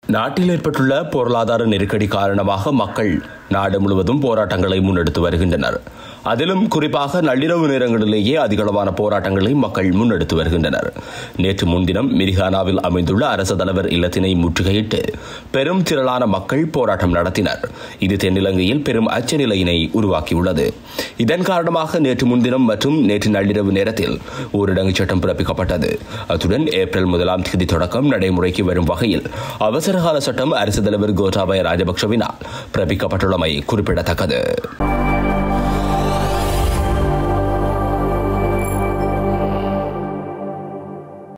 நாட்டில் ஏற்பட்டுள்ள பொருளாதார நெருக்கடி காரணமாக மக்கள் நாடு முழுவதும் போராட்டங்களை முன்னெடுத்து வருகின்றனர் அதிலும் குறிப்பாக நள்ளிரவு நேரங்களிலேயே அதிகளவான போராட்டங்களை மக்கள் முன்னெடுத்து வருகின்றனர் நேற்று முன்தினம் மிரிகானாவில் அமைந்துள்ள அரசு தலைவர் இல்லத்தினை முற்றுகையிட்டு பெரும் திரளான மக்கள் போராட்டம் நடத்தினர் இது தென்னிலங்கையில் பெரும் அச்ச நிலையினை உருவாக்கியுள்ளது இதன் காரணமாக நேற்று முன்தினம் மற்றும் நேற்று நள்ளிரவு நேரத்தில் ஊரடங்கு சட்டம் பிறப்பிக்கப்பட்டது அத்துடன் ஏப்ரல் முதலாம் தேதி தொடக்கம் நடைமுறைக்கு வரும் வகையில் அவசரகால சட்டம் அரசு தலைவர் கோட்டாபய ராஜபக்சவினால் பிறப்பிக்கப்பட்டுள்ளமை குறிப்பிடத்தக்கது